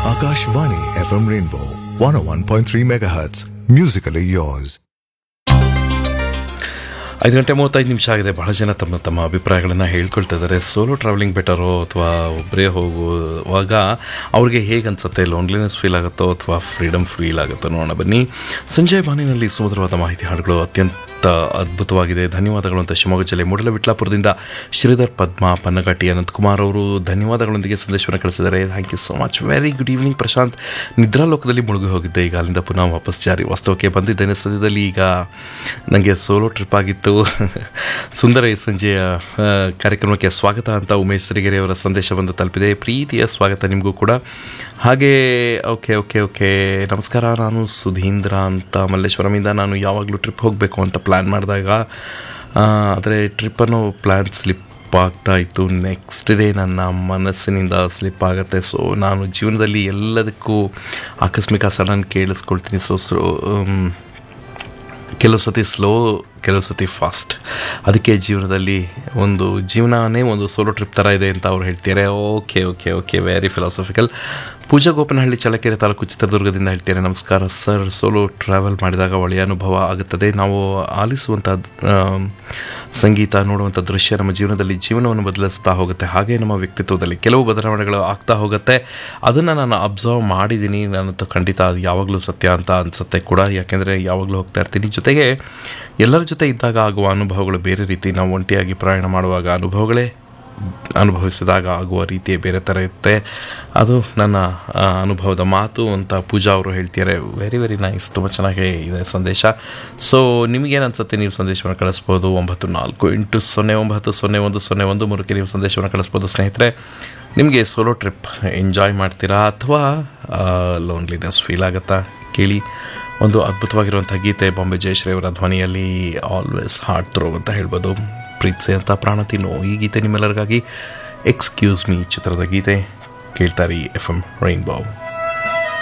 Akashvani FM Rainbow 101.3 MHz. Musically yours. ಐದು ಗಂಟೆ ಮೂವತ್ತೈದು ನಿಮಿಷ ಆಗಿದೆ ಬಹಳ ಜನ ತಮ್ಮ ತಮ್ಮ ಅಭಿಪ್ರಾಯಗಳನ್ನು ಹೇಳ್ಕೊಳ್ತಾ ಇದ್ದಾರೆ ಸೋಲೋ ಟ್ರಾವೆಲಿಂಗ್ ಬೆಟರೋ ಅಥವಾ ಒಬ್ಬರೇ ಹೋಗುವಾಗ ಅವ್ರಿಗೆ ಹೇಗೆ ಅನ್ಸುತ್ತೆ ಲೋನ್ಲಿನೆಸ್ ಫೀಲ್ ಆಗುತ್ತೋ ಅಥವಾ ಫ್ರೀಡಮ್ ಫೀಲ್ ಆಗುತ್ತೋ ನೋಡೋಣ ಬನ್ನಿ ಸಂಜಯ್ ಬಾನಿನಲ್ಲಿ ಸುಮಧುರವಾದ ಮಾಹಿತಿ ಹಾಡುಗಳು ಅತ್ಯಂತ ಅದ್ಭುತವಾಗಿದೆ ಧನ್ಯವಾದಗಳು ಅಂತ ಶಿವಮೊಗ್ಗ ಜಿಲ್ಲೆ ಮೂಡಲ ವಿಟ್ಲಾಪುರದಿಂದ ಶ್ರೀಧರ್ ಪದ್ಮ ಪನ್ನಗಟ್ಟಿ ಅನಂತಕುಮಾರ್ ಅವರು ಧನ್ಯವಾದಗಳೊಂದಿಗೆ ಸಂದೇಶವನ್ನು ಕಳಿಸಿದ್ದಾರೆ thank you so much very good evening Prashant ನಿದ್ರಾಲೋಕದಲ್ಲಿ ಮುಳುಗಿ ಹೋಗಿದ್ದೆ ಈಗ ಅಲ್ಲಿಂದ ಪುನಃ ವಾಪಸ್ ಜಾರಿ ವಾಸ್ತವಕ್ಕೆ ಬಂದಿದ್ದೇನೆ ಸದ್ಯದಲ್ಲಿ ಈಗ ನನಗೆ ಸೋಲೋ ಟ್ರಿಪ್ ಆಗಿತ್ತು ಸುಂದರ ಈ ಸಂಜೆಯ ಆ, ಕಾರ್ಯಕ್ರಮಕ್ಕೆ ಸ್ವಾಗತ ಅಂತ ಉಮೇಶ್ ಸಿರಿಗೆರೆ ಅವರ ಸಂದೇಶ ಬಂದು ತಲುಪಿದೆ ಪ್ರೀತಿಯ ಸ್ವಾಗತ ನಿಮಗೂ ಕೂಡ ಹಾಗೆ ಓಕೆ ಓಕೆ ಓಕೆ ನಮಸ್ಕಾರ ನಾನು ಸುಧೀಂದ್ರ ಅಂತ ಮಲ್ಲೇಶ್ವರಮಿಂದ ನಾನು ಯಾವಾಗಲೂ ಟ್ರಿಪ್ ಹೋಗಬೇಕು ಅಂತ ಪ್ಲ್ಯಾನ್ ಮಾಡಿದಾಗ ಆದರೆ ಟ್ರಿಪ್ಪನ್ನು ಪ್ಲ್ಯಾನ್ ಸ್ಲಿಪ್ ಆಗ್ತಾ ಇತ್ತು ನೆಕ್ಸ್ಟ್ ಡೇ ನನ್ನ ಮನಸ್ಸಿನಿಂದ ಸ್ಲಿಪ್ ಆಗುತ್ತೆ ಸೊ ನಾನು ಜೀವನದಲ್ಲಿ ಎಲ್ಲದಕ್ಕೂ ಆಕಸ್ಮಿಕ ಸಡನ್ ಕೇಳಿಸ್ಕೊಳ್ತೀನಿ ಸೊ ಸೊ ಕೆಲವು ಸತಿ ಸ್ಲೋ ಕೆಲವು ಸತಿ ಫಾಸ್ಟ್ ಅದಕ್ಕೆ ಜೀವನದಲ್ಲಿ ಒಂದು ಜೀವನನೇ ಒಂದು ಸೋಲೋ ಟ್ರಿಪ್ ಥರ ಇದೆ ಅಂತ ಅವ್ರು ಹೇಳ್ತಾರೆ okay okay okay very philosophical Pooja Gopanahalli Challakere taluk ಚಿತ್ರದುರ್ಗದಿಂದ ಹೇಳ್ತಾರೆ ನಮಸ್ಕಾರ ಸರ್ ಸೋಲೋ ಟ್ರಾವೆಲ್ ಮಾಡಿದಾಗ ಒಳ್ಳೆಯ ಅನುಭವ ಆಗುತ್ತದೆ ನಾವು ಆಲಿಸುವಂಥ ಆಮ್, ಸಂಗೀತ ನೋಡುವಂಥ ದೃಶ್ಯ ನಮ್ಮ ಜೀವನದಲ್ಲಿ ಜೀವನವನ್ನು ಬದಲಿಸ್ತಾ ಹೋಗುತ್ತೆ ಹಾಗೆ ನಮ್ಮ ವ್ಯಕ್ತಿತ್ವದಲ್ಲಿ ಕೆಲವು ಬದಲಾವಣೆಗಳು ಆಗ್ತಾ ಹೋಗುತ್ತೆ ಅದನ್ನು ನಾನು ಅಬ್ಸರ್ವ್ ಮಾಡಿದ್ದೀನಿ ನನ್ನದು ಖಂಡಿತ ಅದು ಯಾವಾಗಲೂ ಸತ್ಯ ಅಂತ ಅನಿಸುತ್ತೆ ಕೂಡ ಯಾಕೆಂದರೆ ಯಾವಾಗಲೂ ಹೋಗ್ತಾ ಇರ್ತೀನಿ ಜೊತೆಗೆ ಎಲ್ಲರ ಜೊತೆ ಇದ್ದಾಗ ಆಗುವ ಅನುಭವಗಳು ಬೇರೆ ರೀತಿ ನಾವು ಒಂಟಿಯಾಗಿ ಪ್ರಯಾಣ ಮಾಡುವಾಗ ಅನುಭವಗಳೇ ಅನುಭವಿಸಿದಾಗ ಆಗುವ ರೀತಿಯೇ ಬೇರೆ ಥರ ಇರುತ್ತೆ ಅದು ನನ್ನ ಆ, ಅನುಭವದ ಮಾತು ಅಂತ ಪೂಜಾ ಅವರು ಹೇಳ್ತಿದ್ದಾರೆ ವೆರಿ ವೆರಿ ನೈಸ್ ತುಂಬ ಚೆನ್ನಾಗಿ ಇದೆ ಸಂದೇಶ ಸೊ ನಿಮಗೇನು ಅನ್ಸುತ್ತೆ ನೀವು ಸಂದೇಶವನ್ನು ಕಳಿಸ್ಬೋದು ಒಂಬತ್ತು ನಾಲ್ಕು ಎಂಟು ಸೊನ್ನೆ ಒಂಬತ್ತು ಸೊನ್ನೆ ಒಂದು ಸೊನ್ನೆ ಒಂದು ಮೂರಕ್ಕೆ ನೀವು ಸಂದೇಶವನ್ನು ಕಳಿಸ್ಬೋದು ಸ್ನೇಹಿತರೆ ನಿಮಗೆ ಸೋಲೋ ಟ್ರಿಪ್ ಎಂಜಾಯ್ ಮಾಡ್ತೀರಾ ಅಥವಾ ಲೋನ್ಲಿನೆಸ್ ಫೀಲ್ ಆಗುತ್ತಾ ಕೇಳಿ ಒಂದು ಅದ್ಭುತವಾಗಿರುವಂಥ ಗೀತೆ ಬಾಂಬೆ ಜಯಶ್ರೀ ಅವರ ಧ್ವನಿಯಲ್ಲಿ ಆಲ್ವೇಸ್ ಹಾರ್ಟ್ ಥ್ರೋ ಅಂತ ಹೇಳ್ಬೋದು ಪ್ರೀತಿಸಿ ಅಂತ ಪ್ರಾಣ ತಿನ್ನು ಈ ಗೀತೆ ನಿಮ್ಮೆಲ್ಲರಿಗಾಗಿ ಎಕ್ಸ್ಕ್ಯೂಸ್ ಮೀ ಚಿತ್ರದ ಗೀತೆ ಕೇಳ್ತಾರಿ ಎಫ್ ಎಮ್ ರೈನ್ಬೋ